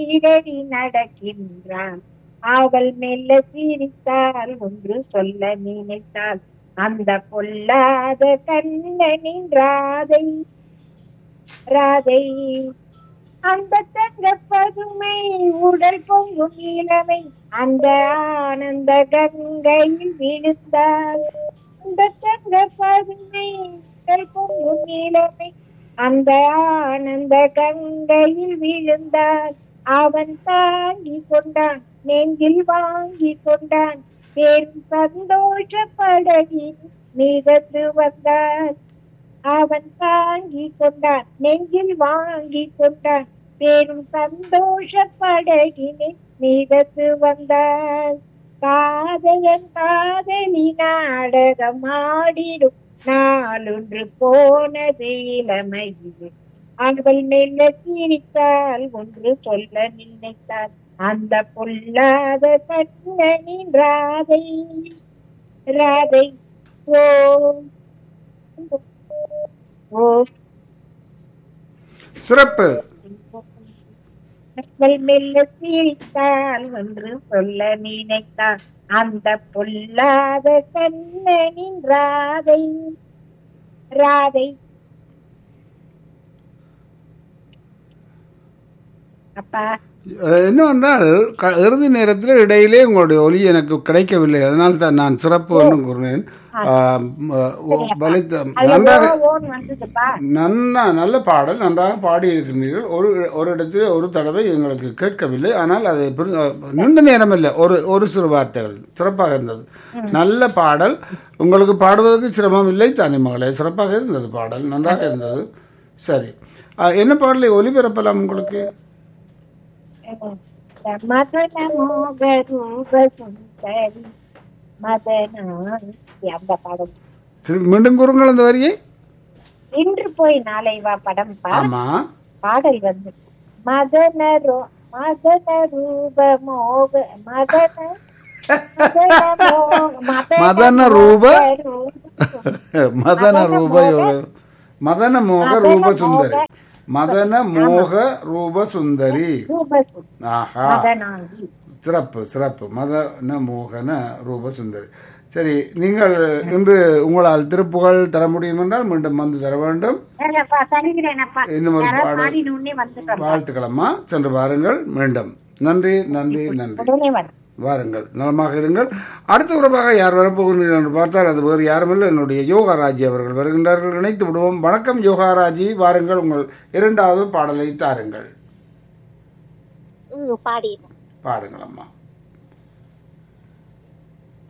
ஈரடி நடக்கின்றான் அவள் மெல்ல சிரித்தால் ஒன்று சொல்ல நினைத்தாள் அந்த பொல்லாத கண்ணனின் ராதை ராதை அந்த தங்க பதுமை உடல் பொங்கும் இளமை அந்த ஆனந்த கங்கையில் விழுந்தாள் அந்த தங்க பதுமை உடல் பொங்கும் இளமை அந்த ஆனந்த கங்கையில் விழுந்தாள் அவன் தாங்கி கொண்டான் நெஞ்சில் வாங்கி கொண்டான் பெரும் சந்தோஷ படகில் மிதந்து வந்தான் அவன் தாங்கி கொண்டான் நெஞ்சில் வாங்கி கொண்டான் பெரும் சந்தோஷ படகினை மிதந்து வந்தான் காதலன் காதலி நாடகம் ஆடிடும் நாளொன்று போனது இளமையில் அவள் மெல்ல சிரித்தால் ஒன்று சொல்ல நினைத்தாள் அந்த பொல்லாத கண்ணனின் ராதை ராதை ஓ ஓ சிறப்பு அவள் மெல்ல சிரித்தால் ஒன்று சொல்ல நினைத்தாள் அந்த பொல்லாத கண்ணனின் ராதை ராதை அப்பா அஹ், என்னவென்றால் க- இறுதி நேரத்தில் இடையிலே உங்களுடைய ஒலி எனக்கு கிடைக்கவில்லை அதனால் தான் நான் சிறப்பு ஒன்றும் கூறினேன் ஆஹ், ம- ஓ- பலித்த அது நன்றாக ஓ, ஓன்னு வந்ததுப்பா நன்னா நல்ல பாடல் நன்றாக பாடியிருக்கின்றீர்கள் ஒரு ஒரு இடத்துல ஒரு தடவை எங்களுக்கு கேட்கவில்லை ஆனால் அதை புரி- நீண்ட நேரம் இல்லை ஒரு ஒரு சிறு வார்த்தைகள் சிறப்பாக இருந்தது நல்ல பாடல் உங்களுக்கு பாடுவதற்கு சிரமம் இல்லை தானே மகளே சிறப்பாக இருந்தது பாடல் நன்றாக இருந்தது சரி ஆஹ், என்ன பாடலை ஒலிபரப்பலாம் உங்களுக்கு மதன மோக ரூப சுந்தரி மதனாந்தி அந்த படம் திரு- மீண்டும் கூறுங்கள் அந்த வரியை இன்று போய் நாளை வா படம்ப்பா ஆமா பாடல் வந்து மதன ரோ- மதன ரூப மோக மதன மதன மோ- மதன ரூப- ரூப மதன ரூப யோக- மதன மோக ரூப சுந்தரி மதன மோக ரூப சுந்தரி ரூப சுந்தரி. ஆஹா மதனாங்கி சிறப்பு சிறப்பு மதன மோகன ரூப சுந்தரி சரி நீங்கள் இன்று உங்களால் திருப்புகழ் தர முடியும் என்றால் மீண்டும் வந்து தர வேண்டும் ஏனப்பா, தருகிறேனப்பா. இன்னும் ஒரு யாராவது பாடல். பாடினோடனே வந்துட்டோம். வாழ்த்துக்களம்மா சென்று வாருங்கள் மீண்டும் நன்றி நன்றி நன்றி உடனே வந்து. வாருங்கள் நலமாக இருங்கள் அடுத்த உறவாக யார் வரப்போகிறீர்கள் என்று பார்த்தால் அது வேறு யாருமில்லை என்னுடைய யோகாராஜி அவர்கள் வருகின்றார்கள் இணைத்து விடுவோம் வணக்கம் யோகாராஜி வாருங்கள் உங்கள் இரண்டாவது பாடலை தாருங்கள் ம், பாடிடுறேன். பாடுங்கள் அம்மா